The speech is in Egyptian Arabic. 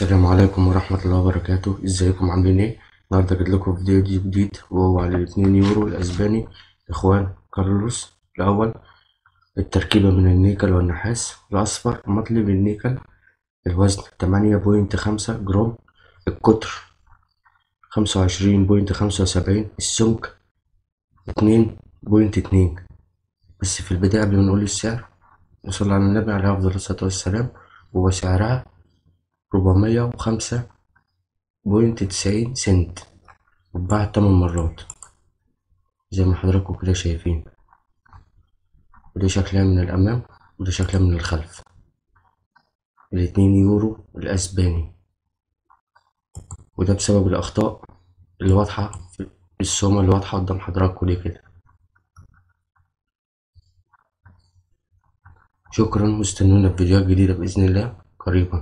السلام عليكم ورحمة الله وبركاته ازيكم عاملين ايه النهاردة جيت لكم فيديو جديد وهو على الاتنين يورو الاسباني اخوان كارلوس الاول التركيبة من النيكل والنحاس الاصفر مطلي من النيكل الوزن تمانية بوينت خمسة جرام القطر خمسة وعشرين بوينت خمسة وسبعين السمك اتنين بوينت اتنين بس في البداية قبل ما نقول السعر نصلي على النبي عليه أفضل الصلاة والسلام وهو سعرها ربعمية وخمسة بوينت تسعين سنت واتباعت تمن مرات زي ما حضراتكم كده شايفين وده شكلها من الأمام وده شكلها من الخلف الاتنين يورو الأسباني وده بسبب الأخطاء اللي واضحة في السومة اللي واضحة قدام حضراتكم دي كده شكرا واستنونا في فيديوهات جديدة بإذن الله قريبا